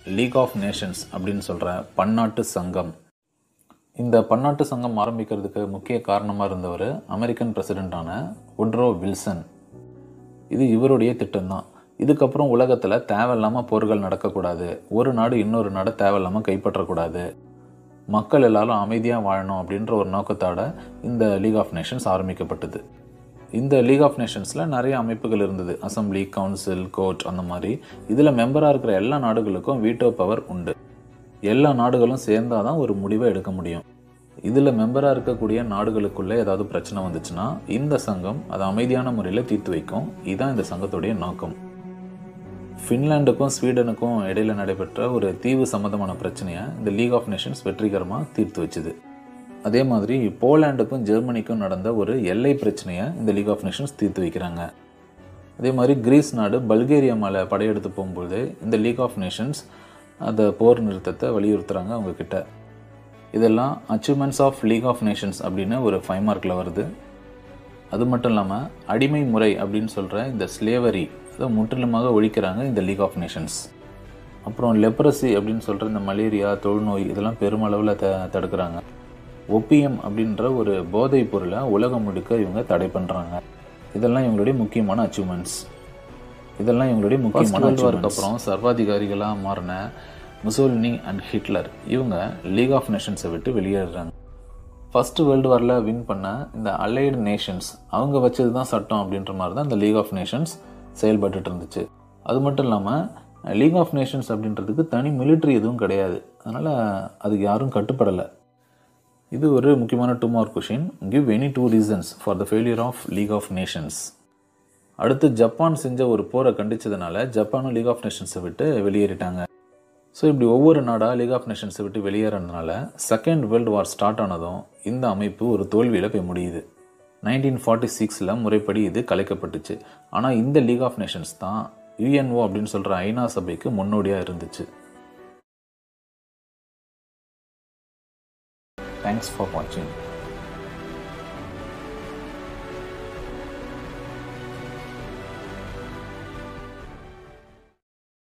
league of Nations அப்படின்னு சொல்கிற பன்னாட்டு சங்கம் இந்த பன்னாட்டு சங்கம் ஆரம்பிக்கிறதுக்கு முக்கிய காரணமாக இருந்தவர் அமெரிக்கன் பிரசிடெண்ட்டான உட்ரோ வில்சன் இது இவருடைய திட்டம்தான் இதுக்கப்புறம் உலகத்தில் தேவையில்லாமல் போர்கள் நடக்கக்கூடாது ஒரு நாடு இன்னொரு நாடை தேவையில்லாமல் கைப்பற்றக்கூடாது மக்கள் எல்லாரும் அமைதியாக வாழணும் அப்படின்ற ஒரு நோக்கத்தோட இந்த லீக் ஆஃப் நேஷன்ஸ் ஆரம்பிக்கப்பட்டது இந்த லீக் ஆஃப் நேஷன்ஸில் நிறைய அமைப்புகள் இருந்தது அசம்பிளி கவுன்சில் கோர்ட் அந்த மாதிரி இதில் மெம்பராக இருக்கிற எல்லா நாடுகளுக்கும் வீட்டோ பவர் உண்டு எல்லா நாடுகளும் சேர்ந்தாதான் தான் ஒரு முடிவை எடுக்க முடியும் இதில் மெம்பராக இருக்கக்கூடிய நாடுகளுக்குள்ளே ஏதாவது பிரச்சனை வந்துச்சுன்னா இந்த சங்கம் அதை அமைதியான முறையில் தீர்த்து வைக்கும் இதுதான் இந்த சங்கத்துடைய நோக்கம் ஃபின்லாண்டுக்கும் ஸ்வீடனுக்கும் இடையில நடைபெற்ற ஒரு தீவு சம்மந்தமான பிரச்சனையை இந்த லீக் ஆஃப் நேஷன்ஸ் வெற்றிகரமாக தீர்த்து வச்சுது அதே மாதிரி போலாண்டுக்கும் ஜெர்மனிக்கும் நடந்த ஒரு எல்லை பிரச்சனையை இந்த லீக் ஆஃப் நேஷன்ஸ் தீர்த்து வைக்கிறாங்க அதே மாதிரி கிரீஸ் நாடு பல்கேரியா மேலே படையெடுத்து போகும்போது இந்த லீக் ஆஃப் நேஷன்ஸ் அந்த போர் நிறுத்தத்தை வலியுறுத்துகிறாங்க அவங்க கிட்ட இதெல்லாம் achievements of League of Nations அப்படின்னு ஒரு ஃபைவ் மார்க்கில் வருது அது மட்டும் இல்லாமல் அடிமை முறை அப்படின்னு சொல்கிற இந்த ஸ்லேவரி அதை முற்றிலுமாக ஒழிக்கிறாங்க இந்த லீக் ஆஃப் நேஷன்ஸ் அப்புறம் லெப்ரசி அப்படின்னு சொல்கிற இந்த மலேரியா தொழுநோய் இதெல்லாம் பெருமளவில் த தடுக்கிறாங்க ஒப்பியம் அப்படின்ற ஒரு போதைப் பொருளை உலகம் முழுக்க இவங்க தடை பண்ணுறாங்க இதெல்லாம் இவங்களுடைய முக்கியமான அச்சீவ்மெண்ட்ஸ் இதெல்லாம் இவங்களுடைய முக்கியமான வேர்ல்டு அப்புறம் சர்வாதிகாரிகளாக மாறின முசோலினி அண்ட் ஹிட்லர் இவங்க லீக் ஆஃப் நேஷன்ஸை விட்டு வெளியேறுறாங்க ஃபஸ்ட்டு வேர்ல்டு வாரில் வின் பண்ண இந்த அலைடு நேஷன்ஸ் அவங்க வச்சது தான் சட்டம் அப்படின்ற மாதிரி தான் இந்த லீக் ஆஃப் நேஷன்ஸ் செயல்பட்டுட்டு இருந்துச்சு அது மட்டும் இல்லாமல் லீக் ஆஃப் நேஷன்ஸ் அப்படின்றதுக்கு தனி மிலிட்ரி எதுவும் கிடையாது அதனால் அதுக்கு யாரும் கட்டுப்படலை இது ஒரு முக்கியமான two mark question give any two reasons for the failure of League of Nations அடுத்து ஜப்பான் செஞ்ச ஒரு போரை கண்டிச்சதுனால ஜப்பானும் லீக் ஆஃப் நேஷன்ஸை விட்டு வெளியேறிட்டாங்க ஸோ இப்படி ஒவ்வொரு நாடாக லீக் ஆஃப் நேஷன்ஸை விட்டு வெளியேறதுனால செகண்ட் வேர்ல்டு வார் ஸ்டார்ட் ஆனதும் இந்த அமைப்பு ஒரு தோல்வியில் போய் முடியுது நைன்டீன் ஃபார்ட்டி சிக்ஸில் முறைப்படி இது கலைக்கப்பட்டுச்சு ஆனால் இந்த லீக் ஆஃப் நேஷன்ஸ் தான் யுஎன்ஓ அப்படின்னு சொல்கிற ஐநா சபைக்கு முன்னோடியாக இருந்துச்சு தேங்க்ஸ் ஃபார் வாட்சிங்